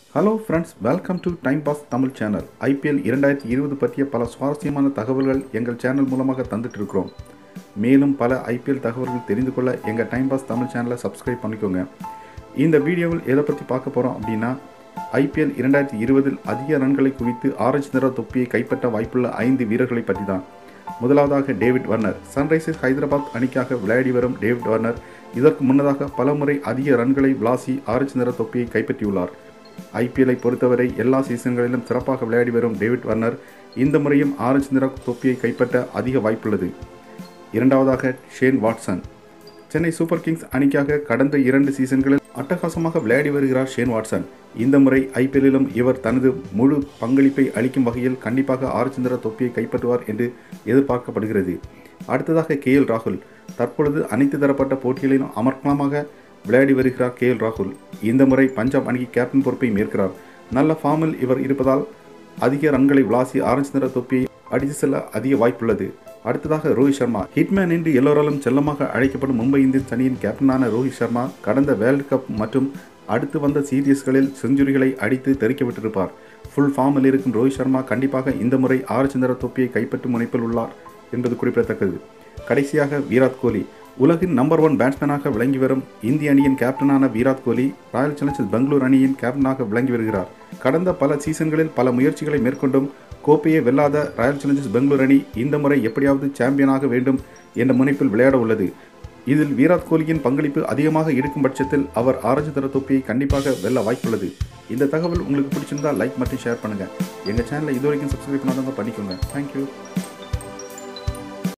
hello friends welcome to time pass Tamil channel IPL இரண்டாயிரத்தி இருபது பற்றிய பல சுவாரஸ்யமான தகவல்கள் எங்கள் சேனல் மூலமாக தந்துட்டு இருக்கிறோம் மேலும் பல ஐபிஎல் தகவல்கள் தெரிந்து கொள்ள எங்கள் டைம் பாஸ் தமிழ் சேனலை சப்ஸ்கிரைப் பண்ணிக்கோங்க இந்த வீடியோவில் எதை பற்றி பார்க்க போகிறோம் அப்படின்னா ஐபிஎல் இரண்டாயிரத்தி இருபதில் அதிக ரன்களை குவித்து ஆரஞ்சு நிற தொப்பியை கைப்பற்ற வாய்ப்புள்ள ஐந்து வீரர்களை பற்றி தான் முதலாவதாக டேவிட் வர்னர் சன்ரைசர்ஸ் ஹைதராபாத் அணிக்காக விளையாடி வரும் டேவிட் வர்னர் இதற்கு முன்னதாக பலமுறை அதிக ரன்களை விளாசி ஆரஞ்சு நிற தொப்பியை கைப்பற்றியுள்ளார் ஐபிஎல்லை பொறுத்தவரை எல்லா சீசன்களிலும் சிறப்பாக விளையாடி வரும் டேவிட் வர்னர் இந்த முறையும் ஆரஞ்சு நிற தொப்பியை கைப்பற்ற அதிக வாய்ப்புள்ளது இரண்டாவதாக Shane Watson Chennai Super Kings அணிக்காக கடந்த இரண்டு சீசன்களில் அட்டகாசமாக விளையாடி வருகிறார் ஷேன் வாட்சன் இந்த முறை ஐபிஎல்லிலும் இவர் தனது முழு பங்களிப்பை அளிக்கும் வகையில் கண்டிப்பாக ஆரஞ்சு நிற தொப்பியை கைப்பற்றுவார் என்று எதிர்பார்க்கப்படுகிறது அடுத்ததாக கே எல் ராகுல் தற்பொழுது அனைத்து தரப்பட்ட போட்டிகளிலும் அமர்க்கலமாக விளையாடி வருகிறார் கே எல் ராகுல் இந்த முறை பஞ்சாப் அணிக்கு கேப்டன் பொறுப்பை மேற்கிறார் நல்ல ஃபார்மில் இவர் இருப்பதால் அதிக ரன்களை விளாசி ஆரஞ்சு நிற தொப்பியை அடித்து செல்ல அதிக வாய்ப்புள்ளது அடுத்ததாக ரோஹித் சர்மா ஹிட்மேன் என்று எல்லோராலும் செல்லமாக அழைக்கப்படும் மும்பை இந்தியன்ஸ் அணியின் கேப்டனான ரோஹித் சர்மா கடந்த வேர்ல்டு கப் மற்றும் அடுத்து வந்த சீரியஸ்களில் செஞ்சுரிகளை அடித்து தெறிக்க விட்டிருப்பார் ஃபுல் ஃபார்மில் இருக்கும் ரோஹித் சர்மா கண்டிப்பாக இந்த முறை ஆரஞ்சு நிற தொப்பியை கைப்பற்றும் முனைப்பில் உள்ளார் என்பது குறிப்பிடத்தக்கது கடைசியாக விராட் கோலி உலகின் நம்பர் ஒன் பேட்ஸ்மேனாக விளங்கி வரும் இந்திய அணியின் கேப்டனான விராட் கோலி ராயல் சேலஞ்சர்ஸ் பெங்களூர் அணியின் கேப்டனாக விளங்கி வருகிறார் கடந்த பல சீசன்களில் பல முயற்சிகளை மேற்கொண்டும் கோப்பையை வெல்லாத ராயல் சேலஞ்சர்ஸ் பெங்களூர் அணி இந்த முறை எப்படியாவது சாம்பியனாக வேண்டும் என்ற முனைப்பில் விளையாட உள்ளது இதில் விராட் கோலியின் பங்களிப்பு அதிகமாக இருக்கும் பட்சத்தில் அவர் ஆரஞ்சு தர தொப்பியை கண்டிப்பாக வெல்ல வாய்ப்புள்ளது இந்த தகவல் உங்களுக்கு பிடிச்சிருந்தா லைக் மற்றும் ஷேர் பண்ணுங்கள் எங்கள் சேனலை இது வரைக்கும் சப்ஸ்கிரைப் பண்ணாதவங்க பண்ணிக்கோங்க தேங்க்யூ